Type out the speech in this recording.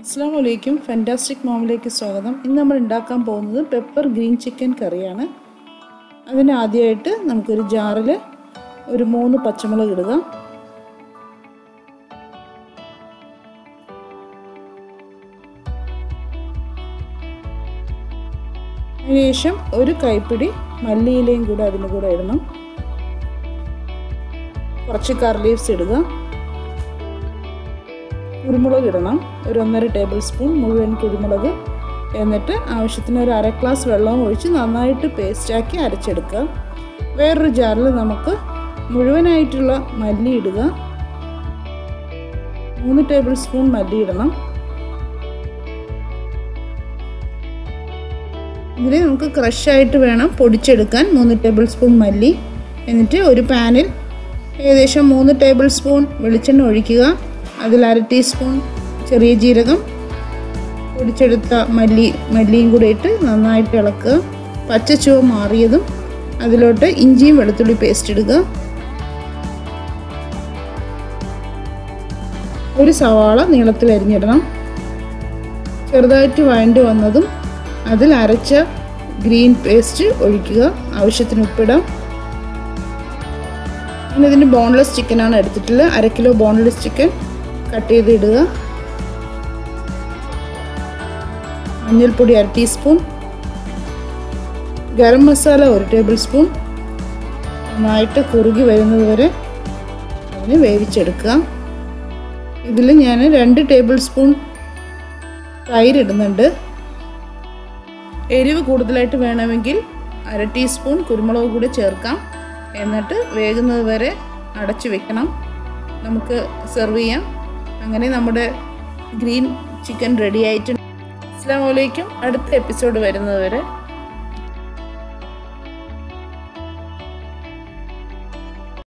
അസ്സാം വലൈക്കും ഫാൻറ്റാസ്റ്റിക് മോമിലേക്ക് സ്വാഗതം ഇന്ന് നമ്മൾ ഉണ്ടാക്കാൻ പോകുന്നത് പെപ്പർ ഗ്രീൻ ചിക്കൻ കറിയാണ് അതിന് ആദ്യമായിട്ട് നമുക്കൊരു ജാറിൽ ഒരു മൂന്ന് പച്ചമുളക് ഇടുക അതിനുശേഷം ഒരു കൈപ്പിടി മല്ലിയിലയും കൂടെ അതിന് കൂടെ ഇടണം കുറച്ച് കറി ലീവ്സ് ഇടുക കുരുമുളക് ഇടണം ഒരു ഒന്നര ടേബിൾ സ്പൂൺ മുഴുവൻ കുരുമുളക് എന്നിട്ട് ആവശ്യത്തിന് ഒരു അര ഗ്ലാസ് വെള്ളവും ഒഴിച്ച് നന്നായിട്ട് പേസ്റ്റാക്കി അരച്ചെടുക്കുക വേറൊരു ജാറിൽ നമുക്ക് മുഴുവനായിട്ടുള്ള മല്ലി ഇടുക മൂന്ന് ടേബിൾ സ്പൂൺ മല്ലി ഇടണം ഇതിൽ നമുക്ക് ക്രഷായിട്ട് വേണം പൊടിച്ചെടുക്കാൻ മൂന്ന് ടേബിൾ സ്പൂൺ മല്ലി എന്നിട്ട് ഒരു പാനിൽ ഏകദേശം മൂന്ന് ടേബിൾ സ്പൂൺ വെളിച്ചെണ്ണ ഒഴിക്കുക അതിൽ അര ടീസ്പൂൺ ചെറിയ ജീരകം പൊടിച്ചെടുത്ത മല്ലി മല്ലിയും കൂടെ ഇട്ട് നന്നായിട്ട് ഇളക്കുക പച്ചച്ചുവ മാറിയതും അതിലോട്ട് ഇഞ്ചിയും വെളുത്തുള്ളി പേസ്റ്റ് ഇടുക ഒരു സവാള നീളത്തിൽ അരിഞ്ഞിടണം ചെറുതായിട്ട് വഴണ്ടി വന്നതും അതിൽ അരച്ച ഗ്രീൻ പേസ്റ്റ് ഒഴിക്കുക ആവശ്യത്തിന് ഉപ്പിടാം ഞാൻ ഇതിൻ്റെ ബോൺലെസ് ചിക്കനാണ് എടുത്തിട്ടുള്ളത് അര കിലോ ബോൺലെസ് ചിക്കൻ കട്ട് ചെയ്ത് ഇടുക മഞ്ഞൾപ്പൊടി അര ടീസ്പൂൺ ഗരം മസാല ഒരു ടേബിൾ സ്പൂൺ നന്നായിട്ട് കുറുകി വരുന്നത് വരെ അതിന് വേവിച്ചെടുക്കുക ഇതിൽ ഞാൻ രണ്ട് ടേബിൾ സ്പൂൺ തൈര് ഇടുന്നുണ്ട് എരിവ് കൂടുതലായിട്ട് വേണമെങ്കിൽ അര ടീസ്പൂൺ കുരുമുളക് കൂടി ചേർക്കാം എന്നിട്ട് വേകുന്നത് വരെ അടച്ചു വെക്കണം നമുക്ക് സെർവ് ചെയ്യാം അങ്ങനെ നമ്മുടെ ഗ്രീൻ ചിക്കൻ റെഡി ആയിട്ടുണ്ട് അസ്സാം വലൈക്കും അടുത്ത എപ്പിസോഡ് വരുന്നത് വരെ